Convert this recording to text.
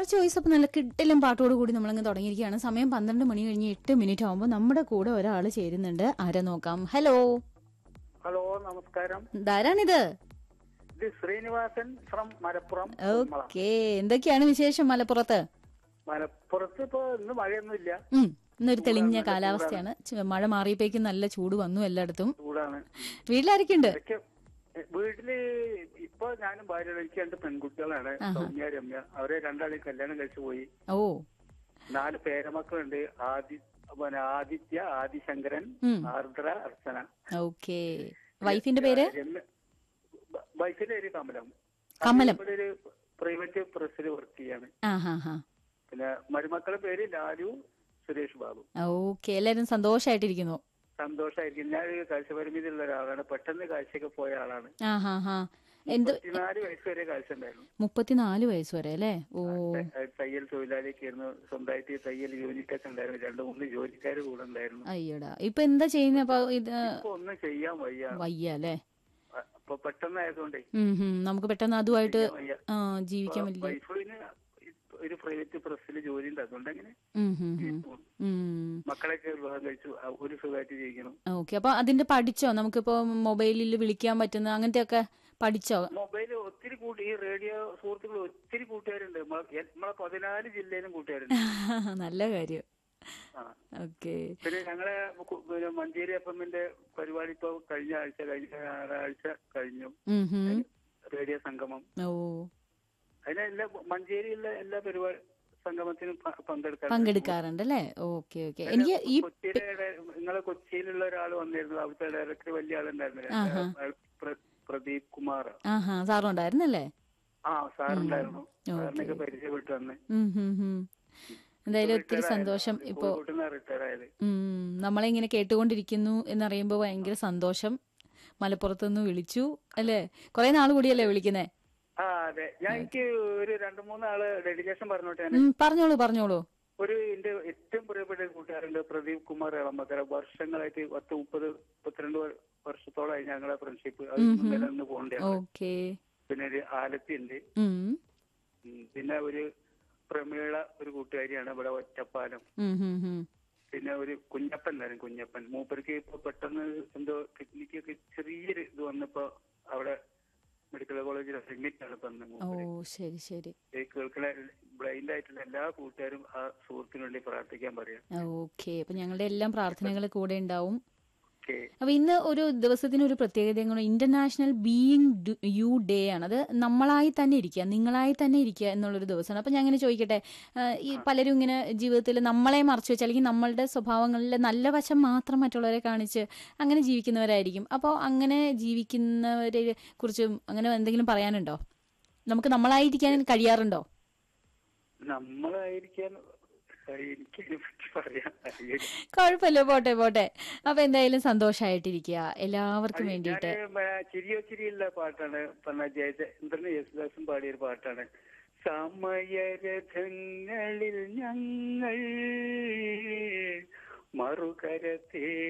Your choice അപ്പൊ നല്ല കിട്ടിലും പാട്ടോട് കൂടി നമ്മളങ്ങ് തുടങ്ങിയിരിക്കുകയാണ് സമയം പന്ത്രണ്ട് മണി കഴിഞ്ഞ് എട്ട് മിനിറ്റ് ആകുമ്പോൾ നമ്മുടെ കൂടെ ഒരാൾ ചേരുന്നുണ്ട് ആരെ നോക്കാം ഹലോ ഹലോ നമസ്കാരം ധാരാണിത് ഇത് ശ്രീനിവാസൻ ഫ്രം മലപ്പുറം കുമ്മള. ഓക്കെ എന്തൊക്കെയാണ് വിശേഷം മലപ്പുറത്ത് മലപ്പുറത്ത് ഇപ്പൊ ഇന്ന് മഴയൊന്നുമില്ല ഉം ഇന്നൊരു തെളിഞ്ഞ കാലാവസ്ഥയാണ് ചു- മഴ മാറിയപ്പോഴേക്കും നല്ല ചൂട് വന്നു എല്ലായിടത്തും ചൂടാണ് വീട്ടിലാരൊക്കെയുണ്ട് ഇടയ്ക്ക് വീട്ടില് ഇപ്പൊ ഞാനും ഭാര്യ എനിക്ക് രണ്ട് പെൺകുട്ടികളാണ് സൗമ്യ രമ്യ അവരെ രണ്ടാളെയും കല്യാണം കഴിച്ചു പോയി ഓ നാല് പേരമക്കളുണ്ട് ആദി പിന്നെ ആദിത്യ ആദിശങ്കരൻ ഉം. ആർദ്ര അർച്ചന ഓക്കെ വൈഫിന്റെ പേര് രമ്യ- വ- വൈഫിന്റെ പേര് കമലം കമലം. ഇവിടെ ഒരു പ്രൈവറ്റ് പ്രസ്സിൽ വർക്ക് ചെയ്യാണ് ആ ഹാ ഹാ പിന്നെ മരുമക്കളുടെ പേര് ലാലു സുരേഷ് ബാബു ഓക്കെ എല്ലാരും സന്തോഷായിട്ടിരിക്കുന്നു സന്തോഷമായിരിക്കും ഞാൻ ഒരു കാഴ്ചപരിമിതി ഉള്ള ഒരാളാണ് പെട്ടെന്ന് കാഴ്ചയൊക്കെ പോയ ആളാണ് ആ ഹാ ഹാ എന്ത് പതിനാല് വയസ്സ് വരെ കാഴ്ച ഉണ്ടായിരുന്നു മുപ്പത്തിനാല് വയസ്സ് വരെ അല്ലേ ഓ ത- തയ്യൽ തൊഴിലാളിയൊക്കെ ആയിരുന്നു സ്വന്തമായിട്ട് തയ്യൽ യൂണിറ്റൊക്കെ ഉണ്ടായിരുന്നു രണ്ട് മൂന്ന് ജോലിക്കാർ കൂടെ ഉണ്ടായിരുന്നു അയ്യടാ ഇപ്പൊ എന്താ ചെയ്യുന്നത് അപ്പൊ ഇത് ഇപ്പൊ ഒന്നും ചെയ്യാൻ വയ്യ വയ്യ അല്ലേ അ- അപ്പൊ പെട്ടെന്നായതുകൊണ്ടേ ഉം ഹും. നമുക്ക് പെട്ടെന്ന് അതുമായിട്ട് വയ്യ ആ ജീവിക്കാൻ വലിയ വൈഫിന് ഒരു പ്രൈവറ്റ് പ്രസ്സിൽ ജോലി ഉണ്ട് അതുകൊണ്ട് അങ്ങനെ ഉം ഹും ഹും. ഉം മക്കളൊക്കെ വിവാഹം കഴിച്ചു ആ, ഒരു സുഖമായിട്ട് ജീവിക്കണം ഓക്കെ അപ്പൊ അതിന്റെ പഠിച്ചോ നമുക്കിപ്പോ മൊബൈലിൽ വിളിക്കാൻ പറ്റുന്ന അങ്ങനത്തെ ഒക്കെ പഠിച്ചോ മൊബൈൽ ഒത്തിരി കൂട്ടി ഈ റേഡിയോ സുഹൃത്തുക്കൾ ഒത്തിരി കൂട്ടുകാരുണ്ട് നമ്മളെ നമ്മളെ പതിനാല് ജില്ലയിലും കൂട്ടുകാരുണ്ട് നല്ല കാര്യം ആ ഓക്കെ പിന്നെ ഞങ്ങളെ കു- പിന്നെ മഞ്ചേരി എഫ്എമ്മിന്റെ പരിപാടി ഇപ്പൊ കഴിഞ്ഞ ആഴ്ച കഴിഞ്ഞ ഞായറാഴ്ച കഴിഞ്ഞു ഉം ഹും. റേഡിയോ സംഗമം ഓ അതിന് എല്ലാ മഞ്ചേരിയിലെ എല്ലാ പരിപാടി സംഗമത്തിനും പ- പങ്കെടുക്കാൻ പങ്കെടുക്കാറുണ്ട് അല്ലേ ഓക്കെ ഓക്കെ എനിക്ക് ഈ കൊച്ചിയിലെ ഡയ- നിങ്ങളെ കൊച്ചിയിലുള്ള ഒരാൾ വന്നിരുന്നു അവിടുത്തെ ഡയറക്ടർ വലിയ ആളുണ്ടായിരുന്നു ആഹാ. അയാൾ പ്ര- പ്രദീപ് കുമാർ ആഹാ സാറുണ്ടായിരുന്നല്ലേ ആ സാറുണ്ടായിരുന്നു സാറിനൊക്കെ പരിചയപ്പെട്ടു വന്ന് ഉം ഹും ഹും. എന്തായാലും ഒത്തിരി സന്തോഷം ഇപ്പോ റിട്ടയർ ആയത് ഉം, നമ്മളെ ഇങ്ങനെ കേട്ടുകൊണ്ടിരിക്കുന്നു എന്നറിയുമ്പോൾ ഭയങ്കര സന്തോഷം മലപ്പുറത്ത് നിന്ന് വിളിച്ചു അല്ലേ കുറെ നാൾ കൂടിയല്ലേ വിളിക്കുന്നേ ആ അതെ ഞാൻ എനിക്ക് ഒരു രണ്ടു മൂന്നാള് ഡെഡിക്കേഷൻ പറഞ്ഞോട്ടെ ഞാൻ ഉം, പറഞ്ഞോളൂ പറഞ്ഞോളൂ ഒരു എന്റെ ഏറ്റവും പ്രിയപ്പെട്ട ഒരു കൂട്ടുകാരുണ്ട് പ്രദീപ് കുമാർ ഇളമക്കര വർഷങ്ങളായിട്ട് പത്ത് മുപ്പത് മുപ്പത്തിരണ്ട് വ- വർഷത്തോളമായി ഞങ്ങളെ ഫ്രണ്ട്ഷിപ്പ് അത് നിലനിന്ന് പോകേണ്ടതാണ് ഓക്കെ പിന്നെ ഒരു ആലത്തി ഉണ്ട് ഉം ഉം, പിന്നെ ഒരു പ്രമീള ഒരു കൂട്ടുകാരിയാണ് ഇവിടെ ഒറ്റപ്പാലം ഉം ഹും ഹും. പിന്നെ ഒരു കുഞ്ഞപ്പൻ ഉണ്ടായിരുന്നു കുഞ്ഞപ്പൻ മൂപ്പർക്ക് ഇപ്പൊ പെട്ടെന്ന് എന്തോ കിഡ്നിക്കൊക്കെ ചെറിയൊരു ഇത് വന്നപ്പോ അവിടെ മെഡിക്കൽ കോളേജിൽ അഡ്മിറ്റ് ആണ് ഇപ്പൊ അന്ന് ഓ മൂപ്പര് ശരി ശരി ഈ കേൾക്കുന്ന ബ്ലൈൻഡ് ആയിട്ടുള്ള എല്ലാ കൂട്ടുകാരും ആ സുഹൃത്തിനു വേണ്ടി പ്രാർത്ഥിക്കാൻ പറയാം ഓക്കെ അപ്പൊ ഞങ്ങളുടെ എല്ലാം പ്രാർത്ഥനകൾ കൂടെ ഉണ്ടാവും ഓക്കെ അപ്പൊ ഇന്ന് ഒരു ദിവസത്തിന് ഒരു പ്രത്യേകത കൂടെ ഇന്റർനാഷണൽ ബീയിങ് യു ഡേ ആണ് അത് നമ്മളായി തന്നെ ഇരിക്കുക നിങ്ങളായി തന്നെ ഇരിക്കുക എന്നുള്ളൊരു ദിവസമാണ് അപ്പൊ ഞാൻ ഇങ്ങനെ ചോദിക്കട്ടെ ആ, ഈ പലരും ഇങ്ങനെ ജീവിതത്തിൽ നമ്മളെ മറച്ചു വെച്ച് അല്ലെങ്കിൽ നമ്മളുടെ സ്വഭാവങ്ങളിലെ നല്ല വശം മാത്രം മറ്റുള്ളവരെ കാണിച്ച് അങ്ങനെ ജീവിക്കുന്നവരായിരിക്കും അപ്പോൾ അങ്ങനെ ജീവിക്കുന്നവരെ കുറിച്ചും അങ്ങനെ എന്തെങ്കിലും പറയാനുണ്ടോ നമുക്ക് നമ്മളായിരിക്കാൻ കഴിയാറുണ്ടോ നമ്മളായിരിക്കാൻ എനിക്കതിനെ പറ്റി പറയാൻ അറിയില്ല. കുഴപ്പമില്ല പോട്ടെ പോട്ടെ അപ്പൊ എന്തായാലും സന്തോഷമായിട്ടിരിക്കുക എല്ലാവർക്കും വേണ്ടിയിട്ട് ഞാന് മ- ചിരിയോ ചിരിയുള്ള പാട്ടാണ് പറഞ്ഞ ജയചന്ദ്രൻ യേശുദാസും പാടിയ ഒരു പാട്ടാണ് സമയരഥങ്ങളിൽ ഞങ്ങൾ മറുകരത്തെ